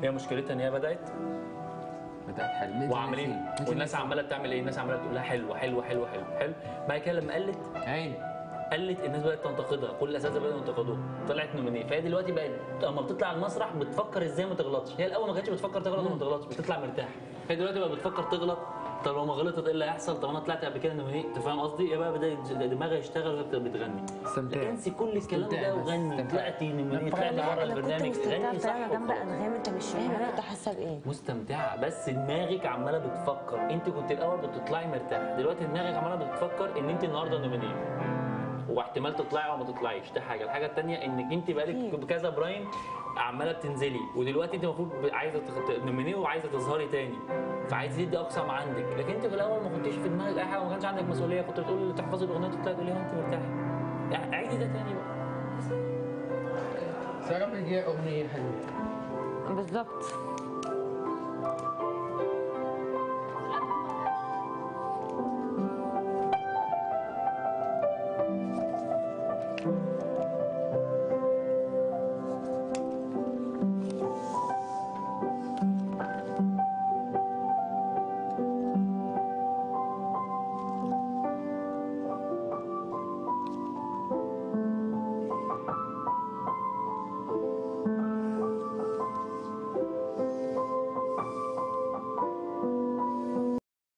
هي مشكلتها ان هي بدات بدات حلو وعاملين والناس عماله بتعمل ايه الناس عماله تقول لها حلوه حلوه حلوه حلوه حلو بعد كده لما قلت عيني قلت الناس بدات تنتقدها كل الاساتذه بداوا ينتقدوها طلعت نومينيه فهي دلوقتي بقت لما بتطلع على المسرح بتفكر ازاي ما تغلطش هي الاول ما كانتش بتفكر تغلط وما تغلطش بتطلع مرتاحه هي دلوقتي بقى بتفكر تغلط طب لو ما غلطت ايه اللي هيحصل طب انا طلعت قبل كده نومينيه انت فاهم قصدي ايه بقى بدا دماغها يشتغل وهي بت- بتغني استمتاع. انسي كل الكلام استمتاع ده بس، وغني استمتاع. طلعتي نومينيه طلعتي بره انا كنت البرنامج مستمتعه غني صح بطريقه جامده وخلاص. انغام انت مش فاهم انا كنت حاسه بايه مستمتعه بس دماغك عماله بتفكر انت كنت الاول بتطلعي مرتاحه دلوقتي دماغك عماله بتفكر ان انت النهارده نومينيه واحتمال تطلعي او ما تطلعيش ده حاجه الحاجه الثانيه انك انت بقالك كذا برايم عماله بتنزلي ودلوقتي انت المفروض عايزه تخ- نومينيه وعايزه تظهري تاني فعايزه تدي اقصى ما عندك لكن انت في الاول ما كنتيش في دماغك اي حاجه وما كانش عندك مسؤوليه كنت بتقول تحفظي الاغنيه وتطلعي تقوليها وانت مرتاحه يعني عيدي ده تاني بقى سارة بدي اغنيه حلوه بالظبط